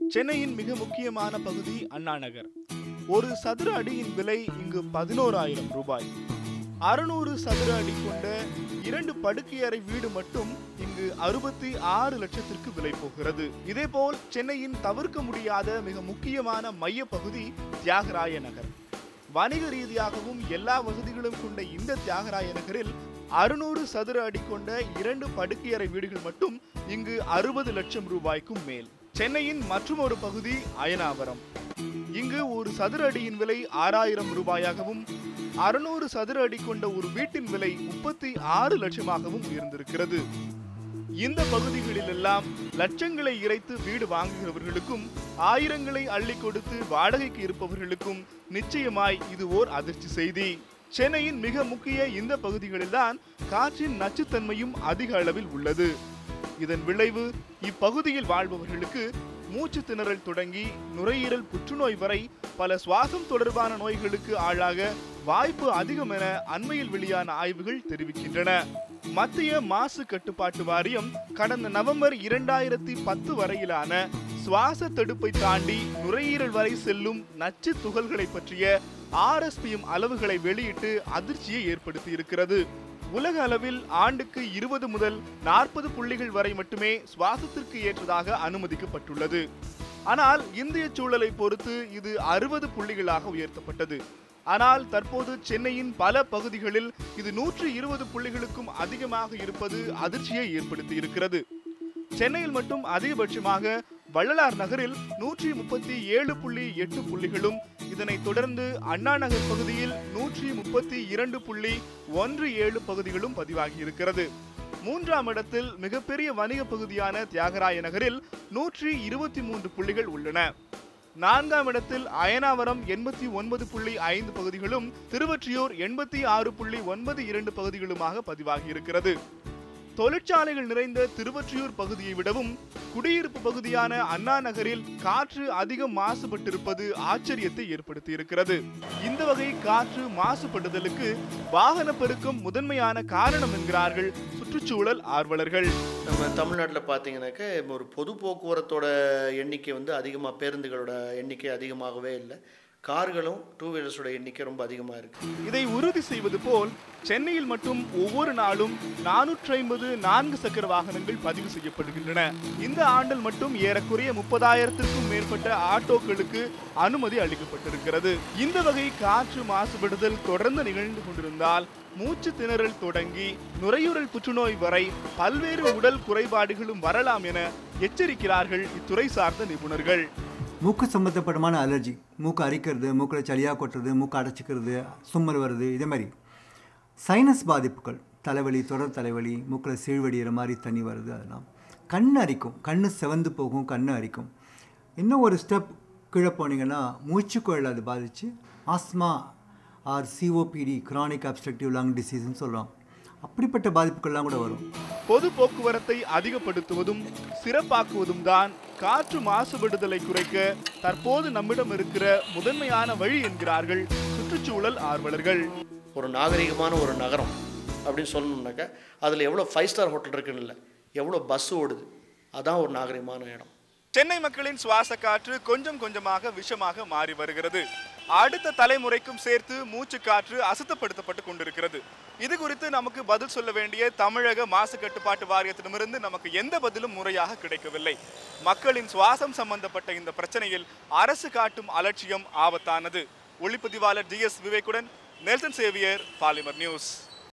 சென்னையின் மிக முக்கியமான பகுதி அண்ணா நகர் ஒரு சதுர அடியின் விலை இங்கு பதினோராயிரம் ரூபாய் அறுநூறு சதுர அடி கொண்ட இரண்டு படுக்கையறை வீடு மட்டும் இங்கு அறுபத்தி ஆறு லட்சத்திற்கு விலை போகிறது இதேபோல் சென்னையின் தவிர்க்க முடியாத மிக முக்கியமான மைய பகுதி தியாகராய நகர் வணிக ரீதியாகவும் எல்லா வசதிகளும் கொண்ட இந்த தியாகராய நகரில் அறுநூறு சதுர அடி கொண்ட இரண்டு படுக்கையறை வீடுகள் மட்டும் இங்கு அறுபது லட்சம் ரூபாய்க்கும் மேல் சென்னையின் மற்றொரு பகுதி அயனாவரம் இங்கு ஒரு சதுர அடியின் விலை ஆறாயிரம் ரூபாயாகவும் அறுநூறு சதுர அடி கொண்ட ஒரு வீட்டின் விலை முப்பத்தி ஆறு லட்சமாகவும் உயர்ந்திருக்கிறது இந்த பகுதிகளில் எல்லாம் லட்சங்களை இறைத்து வீடு வாங்குகிறவர்களுக்கும் ஆயிரங்களை அள்ளி கொடுத்து வாடகைக்கு இருப்பவர்களுக்கும் நிச்சயமாய் இது ஓர் அதிர்ச்சி செய்தி சென்னையின் மிக முக்கிய இந்த பகுதிகளில்தான் காற்றின் நச்சுத்தன்மையும் அதிக அளவில் உள்ளது இதன் விளைவு இப்பகுதியில் வாழ்பவர்களுக்கு மூச்சு திணறல் தொடங்கி நுரையீரல் புற்றுநோய் வரை பல சுவாசம் தொடர்பான நோய்களுக்கு ஆளாக வாய்ப்பு அதிகம் என அண்மையில் வெளியான ஆய்வுகள் தெரிவிக்கின்றன மத்திய மாசு கட்டுப்பாட்டு வாரியம் கடந்த நவம்பர் இரண்டாயிரத்தி பத்து வரையிலான சுவாச தடுப்பை தாண்டி நுரையீரல் வரை செல்லும் நச்சு துகள்களை பற்றிய ஆர்எஸ்பிஎம் அளவுகளை வெளியிட்டு அதிர்ச்சியை ஏற்படுத்தி இருக்கிறது உலக அளவில் ஆண்டுக்கு இருபது முதல் நாற்பது புள்ளிகள் வரை மட்டுமே சுவாசத்திற்கு ஏற்றதாக அனுமதிக்கப்பட்டுள்ளது ஆனால் இந்திய சூழலை பொறுத்து இது அறுபது புள்ளிகளாக உயர்த்தப்பட்டது ஆனால் தற்போது சென்னையின் பல பகுதிகளில் இது நூற்று இருபது புள்ளிகளுக்கும் அதிகமாக இருப்பது அதிர்ச்சியை ஏற்படுத்தி இருக்கிறது சென்னையில் மட்டும் அதிகபட்சமாக வள்ளலார் நகரில் நூற்றி முப்பத்தி ஏழு புள்ளி எட்டு புள்ளிகளும் இதனைத் தொடர்ந்து அண்ணா நகர் பகுதியில் நூற்றி முப்பத்தி இரண்டு புள்ளி ஒன்று ஏழு பகுதிகளும் பதிவாகி இருக்கிறது மூன்றாம் இடத்தில் மிகப்பெரிய வணிக பகுதியான தியாகராய நகரில் நூற்றி இருபத்தி மூன்று புள்ளிகள் உள்ளன நான்காம் இடத்தில் அயனாவரம் எண்பத்தி ஒன்பது புள்ளி ஐந்து பகுதிகளும் திருவொற்றியூர் எண்பத்தி ஆறு புள்ளி ஒன்பது இரண்டு பகுதிகளுமாக பதிவாகி இருக்கிறது தொழிற்சாலைகள் நிறைந்த திருவொற்றியூர் பகுதியை விடவும் குடியிருப்பு பகுதியான அண்ணா நகரில் காற்று அதிகம் மாசுபட்டிருப்பது ஆச்சரியத்தை ஏற்படுத்தி இருக்கிறது இந்த வகை காற்று மாசுபடுதலுக்கு வாகன பெருக்கம் முதன்மையான காரணம் என்கிறார்கள் சுற்றுச்சூழல் ஆர்வலர்கள் நம்ம தமிழ்நாட்டில் பார்த்தீங்கன்னாக்க ஒரு பொது போக்குவரத்தோட எண்ணிக்கை வந்து அதிகமாக பேருந்துகளோட எண்ணிக்கை அதிகமாகவே இல்லை கார்களும் டூ வீலர்ஸோட எண்ணிக்கை ரொம்ப அதிகமாக இருக்குது இதை உறுதி செய்வது போல் சென்னையில் மட்டும் ஒவ்வொரு நாளும் நானூற்றி ஐம்பது நான்கு சக்கர வாகனங்கள் பதிவு செய்யப்படுகின்றன இந்த ஆண்டில் மட்டும் ஏறக்குறைய முப்பதாயிரத்திற்கும் மேற்பட்ட ஆட்டோக்களுக்கு அனுமதி அளிக்கப்பட்டிருக்கிறது இந்த வகை காற்று மாசுபடுதல் தொடர்ந்து நிகழ்ந்து கொண்டிருந்தால் மூச்சு திணறல் தொடங்கி நுரையீரல் புற்றுநோய் வரை பல்வேறு உடல் குறைபாடுகளும் வரலாம் என எச்சரிக்கிறார்கள் இத்துறை சார்ந்த நிபுணர்கள் மூக்கு சம்மந்தப்பட்டமான அலர்ஜி மூக்கு அரிக்கிறது மூக்கில் சளியாக கொட்டுறது மூக்கு அடைச்சிக்கிறது சும்மல் வருது இதே மாதிரி சைனஸ் பாதிப்புகள் தலைவலி தொடர் தலைவலி மூக்கில் சீழ்வடிகிற மாதிரி தண்ணி வருது அதெல்லாம் கண் அரிக்கும் கண் செவந்து போகும் கண் அரிக்கும் இன்னும் ஒரு ஸ்டெப் கீழே போனீங்கன்னா மூச்சுக்குழல் அது பாதித்து asthma or COPD chronic obstructive lung டிசீஸ்னு சொல்கிறோம் அப்படிப்பட்ட பாதிப்புகள்லாம் கூட வரும் பொது போக்குவரத்தை அதிகப்படுத்துவதும் சிறப்பாக்குவதும் தான் காற்று மாசுபடுதலை குறைக்க தற்போது நம்மிடம் இருக்கிற முதன்மையான வழி என்கிறார்கள் சுற்றுச்சூழல் ஆர்வலர்கள் ஒரு நாகரிகமான ஒரு நகரம் அப்படின்னு சொல்லணும்னாக்கா அதில் எவ்வளோ ஃபைவ் ஸ்டார் ஹோட்டல் இருக்குன்னு இல்லை எவ்வளோ பஸ் ஓடுது அதான் ஒரு நாகரிகமான இடம் சென்னை மக்களின் சுவாச காற்று கொஞ்சம் கொஞ்சமாக விஷமாக மாறி வருகிறது அடுத்த தலைமுறைக்கும் சேர்த்து மூச்சு காற்று அசுத்தப்படுத்தப்பட்டு கொண்டிருக்கிறது இது குறித்து நமக்கு பதில் சொல்ல வேண்டிய தமிழக மாசு கட்டுப்பாட்டு வாரியத்திடமிருந்து நமக்கு எந்த பதிலும் முறையாக கிடைக்கவில்லை மக்களின் சுவாசம் சம்பந்தப்பட்ட இந்த பிரச்சனையில் அரசு காட்டும் அலட்சியம் ஆபத்தானது ஒளிப்பதிவாளர் ஜி எஸ் விவேக்குடன் நெல்சன் சேவியர் பாலிமர் நியூஸ்